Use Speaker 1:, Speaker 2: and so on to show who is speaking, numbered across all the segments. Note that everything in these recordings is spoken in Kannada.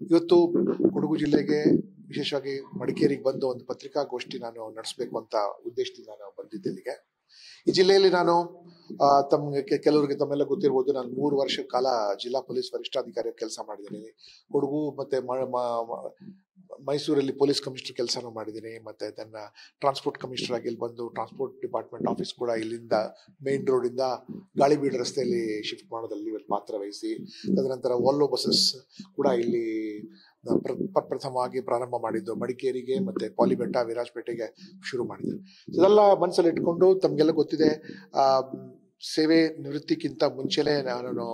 Speaker 1: ಇವತ್ತು ಕೊಡಗು ಜಿಲ್ಲೆಗೆ ವಿಶೇಷವಾಗಿ ಮಡಿಕೇರಿಗೆ ಬಂದು ಒಂದು ಪತ್ರಿಕಾಗೋಷ್ಠಿ ನಾನು ನಡೆಸಬೇಕು ಅಂತ ಉದ್ದೇಶದಿಂದ ನಾನು ಬಂದಿದ್ದೆ ಇಲ್ಲಿಗೆ ಈ ಜಿಲ್ಲೆಯಲ್ಲಿ ನಾನು ಆ, ತಮ್ಗೆ ಕೆ- ಕೆಲವರಿಗೆ ತಮ್ಮೆಲ್ಲ ಗೊತ್ತಿರ್ಬೋದು ನಾನು ಮೂರು ವರ್ಷ ಕಾಲ ಜಿಲ್ಲಾ ಪೊಲೀಸ್ ವರಿಷ್ಠಾಧಿಕಾರಿ ಕೆಲಸ ಮಾಡಿದ್ದೀನಿ ಕೊಡಗು ಮತ್ತೆ ಮ- ಮ- ಮ- ಮೈಸೂರಲ್ಲಿ ಪೊಲೀಸ್ ಕಮಿಷನರ್ ಕೆಲಸನೂ ಮಾಡಿದ್ದೀನಿ ಮತ್ತೆ ಅದನ್ನ ಟ್ರಾನ್ಸ್ಪೋರ್ಟ್ ಕಮಿಷನರ್ ಆಗಿ ಇಲ್ಲಿ ಬಂದು ಟ್ರಾನ್ಸ್ಪೋರ್ಟ್ ಡಿಪಾರ್ಟ್ಮೆಂಟ್ ಆಫೀಸ್ ಕೂಡ ಇಲ್ಲಿಂದ ಮೇನ್ ರೋಡಿಂದ ಗಾಳಿಬೀಡು ರಸ್ತೆಯಲ್ಲಿ ಶಿಫ್ಟ್ ಮಾಡೋದಲ್ಲಿ ಇವತ್ತು ಪಾತ್ರ ವಹಿಸಿ ತದನಂತರ ಓಲ್ಲೋ ಬಸ್ಸಸ್ ಕೂಡ ಇಲ್ಲಿ ನ- ಪ್ರ- ಪ್ರ- ಪ್ರಥಮವಾಗಿ ಪ್ರಾರಂಭ ಮಾಡಿದ್ದು ಮಡಿಕೇರಿಗೆ ಮತ್ತೆ ಪಾಲಿಬೆಟ್ಟ ವಿರಾಜಪೇಟೆಗೆ ಶುರು ಮಾಡಿದ್ರು ಇದೆಲ್ಲ ಮನಸ್ಸಲ್ಲಿ ಇಟ್ಕೊಂಡು ತಮಗೆಲ್ಲ ಗೊತ್ತಿದೆ ಆ, ಮ್, ಸೇವೆ ನಿವೃತ್ತಿಗಿಂತ ಮುಂಚೆನೆ ನಾನು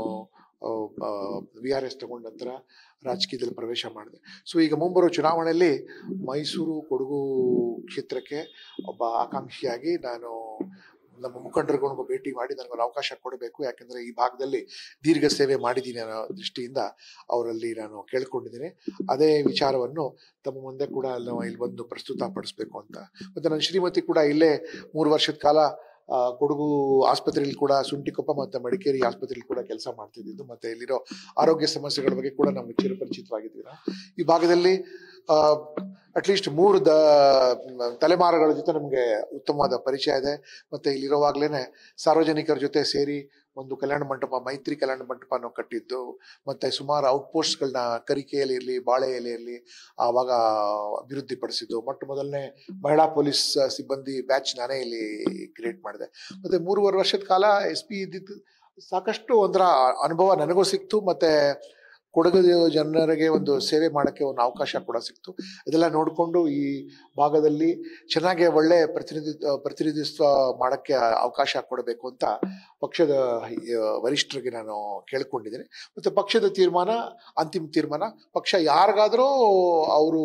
Speaker 1: ವಿ ಆರ್ ಎಸ್ ತಗೊಂಡ ನಂತರ ರಾಜಕೀಯದಲ್ಲಿ ಪ್ರವೇಶ ಮಾಡಿದೆ ಸೊ ಈಗ ಮುಂಬರುವ ಚುನಾವಣೆಯಲ್ಲಿ ಮೈಸೂರು ಕೊಡಗು ಕ್ಷೇತ್ರಕ್ಕೆ ಒಬ್ಬ ಆಕಾಂಕ್ಷಿಯಾಗಿ ನಾನು ನಮ್ಮ ಮುಖಂಡರುಗಳನ್ನು ಭೇಟಿ ಮಾಡಿ ನನಗೊಂದು ಅವಕಾಶ ಕೊಡಬೇಕು ಯಾಕೆಂದ್ರೆ ಈ ಭಾಗದಲ್ಲಿ ದೀರ್ಘ ಸೇವೆ ಮಾಡಿದ್ದೀನಿ ಅನ್ನೋ ದೃಷ್ಟಿಯಿಂದ ಅವರಲ್ಲಿ ನಾನು ಕೇಳ್ಕೊಂಡಿದ್ದೀನಿ ಅದೇ ವಿಚಾರವನ್ನು ತಮ್ಮ ಮುಂದೆ ಕೂಡ ನಾವು ಇಲ್ಲಿ ಬಂದು ಪ್ರಸ್ತುತ ಪಡಿಸ್ಬೇಕು ಅಂತ ಮತ್ತೆ ನನ್ನ ಶ್ರೀಮತಿ ಕೂಡ ಇಲ್ಲೇ ಮೂರು ವರ್ಷದ ಕಾಲ ಆ, ಕೊಡಗು ಆಸ್ಪತ್ರೆಯಲ್ಲಿ ಕೂಡ ಸುಂಟಿಕೊಪ್ಪ ಮತ್ತೆ ಮಡಿಕೇರಿ ಆಸ್ಪತ್ರೆಯಲ್ಲಿ ಕೂಡ ಕೆಲಸ ಮಾಡ್ತಿದ್ದು ಮತ್ತೆ ಇಲ್ಲಿರೋ ಆರೋಗ್ಯ ಸಮಸ್ಯೆಗಳ ಬಗ್ಗೆ ಕೂಡ ನಮ್ಗೆ ಚಿರಪರಿಚಿತವಾಗಿದ್ದೀವಿ ನಾವು. ಈ ಭಾಗದಲ್ಲಿ ಅಟ್ಲೀಸ್ಟ್ ಮೂರು ದ ತಲೆಮಾರುಗಳ ಜೊತೆ ನಮಗೆ ಉತ್ತಮವಾದ ಪರಿಚಯ ಇದೆ ಮತ್ತೆ ಇಲ್ಲಿರುವಾಗ್ಲೇನೆ ಸಾರ್ವಜನಿಕರ ಜೊತೆ ಸೇರಿ ಒಂದು ಕಲ್ಯಾಣ ಮಂಟಪ ಮೈತ್ರಿ ಕಲ್ಯಾಣ ಮಂಟಪನ ಕಟ್ಟಿದ್ದು ಮತ್ತೆ ಸುಮಾರು ಔಟ್ಪೋಸ್ಟ್ಗಳನ್ನ ಕರಿಕೆಯಲ್ಲಿ ಇರಲಿ ಬಾಳೆ ಎಲೆಯಲ್ಲಿ ಆವಾಗ ಅಭಿವೃದ್ಧಿಪಡಿಸಿದ್ದು ಮೊಟ್ಟ ಮೊದಲನೇ ಮಹಿಳಾ ಪೊಲೀಸ್ ಸಿಬ್ಬಂದಿ ಬ್ಯಾಚ್ ನಾನೇ ಇಲ್ಲಿ ಕ್ರಿಯೇಟ್ ಮಾಡಿದೆ ಮತ್ತೆ ಮೂರುವರೆ ವರ್ಷದ ಕಾಲ ಎಸ್ ಪಿ ಇದ್ದಿದ್ದು ಸಾಕಷ್ಟು ಒಂಥರ ಅನುಭವ ನನಗೂ ಸಿಕ್ತು ಮತ್ತೆ ಕೊಡಗು ಜನರಿಗೆ ಒಂದು ಸೇವೆ ಮಾಡೋಕ್ಕೆ ಒಂದು ಅವಕಾಶ ಕೂಡ ಸಿಕ್ತು ಇದೆಲ್ಲ ನೋಡಿಕೊಂಡು ಈ ಭಾಗದಲ್ಲಿ ಚೆನ್ನಾಗಿ ಒಳ್ಳೆ ಪ್ರತಿನಿಧಿ ಪ್ರತಿನಿಧಿತ್ವ ಮಾಡೋಕ್ಕೆ ಅವಕಾಶ ಕೊಡಬೇಕು ಅಂತ ಪಕ್ಷದ ಆ, ವರಿಷ್ಠರಿಗೆ ನಾನು ಕೇಳ್ಕೊಂಡಿದ್ದೀನಿ ಮತ್ತು ಪಕ್ಷದ ತೀರ್ಮಾನ ಅಂತಿಮ ತೀರ್ಮಾನ ಪಕ್ಷ ಯಾರಿಗಾದರೂ ಅವರು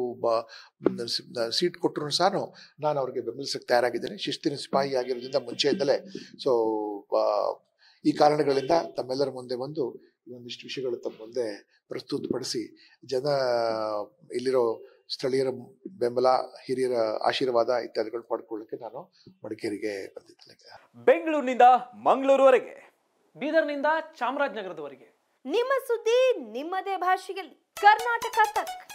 Speaker 1: ಸೀಟ್ ಕೊಟ್ಟರು ಸಹ ನಾನು ಅವ್ರಿಗೆ ಬೆಂಬಲಿಸಕ್ಕೆ ತಯಾರಾಗಿದ್ದೇನೆ ಶಿಸ್ತಿನ ಸಿಪಾಯಿ ಆಗಿರೋದ್ರಿಂದ ಮುಂಚೆಯಿಂದಲೇ ಸೊ ಈ ಕಾರಣಗಳಿಂದ ತಮ್ಮೆಲ್ಲರ ಮುಂದೆ ಬಂದು ಒಂದಿಷ್ಟು ವಿಷಯಗಳು ತಮ್ಮ ಮುಂದೆ ಪ್ರಸ್ತುತಪಡಿಸಿ ಜನ ಇಲ್ಲಿರೋ ಸ್ಥಳೀಯರ ಬೆಂಬಲ ಹಿರಿಯರ ಆಶೀರ್ವಾದ ಇತ್ಯಾದಿಗಳು ಪಡ್ಕೊಳ್ಳಿಕ್ಕೆ ನಾನು ಮಡಿಕೇರಿಗೆ ಬಂದಿದ್ದೇನೆ
Speaker 2: ಬೆಂಗಳೂರಿನಿಂದ ಮಂಗಳೂರುವರೆಗೆ
Speaker 3: ಬೀದರ್ನಿಂದ ಚಾಮರಾಜನಗರದವರೆಗೆ
Speaker 4: ನಿಮ್ಮ ಸುದ್ದಿ ನಿಮ್ಮದೇ ಭಾಷೆಯಲ್ಲಿ ಕರ್ನಾಟಕ ತಕ್